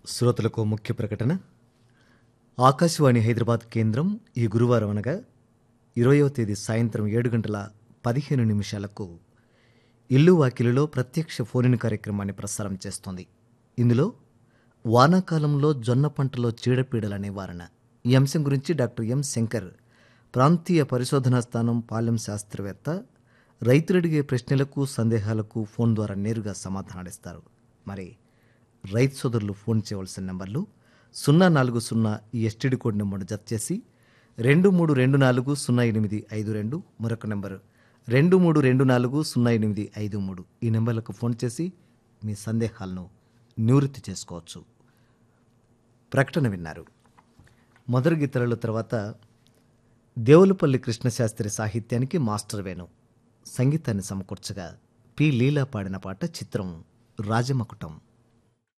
శ్రోతలకు ముఖ్య ప్రకటన ఆకాశవాణి హైదరాబాద్ కేంద్రం ఈ గురువారం అనగా ఇరవయవ తేదీ సాయంత్రం ఏడు గంటల పదిహేను నిమిషాలకు ఇల్లు వాకిలిలో ప్రత్యక్ష ఫోన్ కార్యక్రమాన్ని ప్రసారం చేస్తోంది ఇందులో వానాకాలంలో జొన్న పంటలో చీడపీడల నివారణ ఈ అంశం గురించి డాక్టర్ ఎం శంకర్ ప్రాంతీయ పరిశోధనా స్థానం పాలెం శాస్త్రవేత్త రైతులడిగే ప్రశ్నలకు సందేహాలకు ఫోన్ ద్వారా నేరుగా సమాధానాలిస్తారు మరి రైతు సోదరులు ఫోన్ చేయవలసిన నెంబర్లు సున్నా నాలుగు సున్నా ఈ ఎస్టీడీ కోడ్ నెంబర్ను జత చేసి రెండు మూడు రెండు నాలుగు సున్నా ఎనిమిది ఐదు రెండు మరొక నెంబరు రెండు మూడు రెండు నాలుగు సున్నా ఎనిమిది ఐదు మూడు ఈ నెంబర్లకు ఫోన్ చేసి మీ సందేహాలను నివృత్తి చేసుకోవచ్చు ప్రకటన విన్నారు మొదటి గీతలలో తర్వాత దేవులపల్లి కృష్ణశాస్త్రి సాహిత్యానికి మాస్టర్ వేణు సంగీతాన్ని సమకూర్చగా పి లీలా పాడిన పాట చిత్రం రాజమకుటం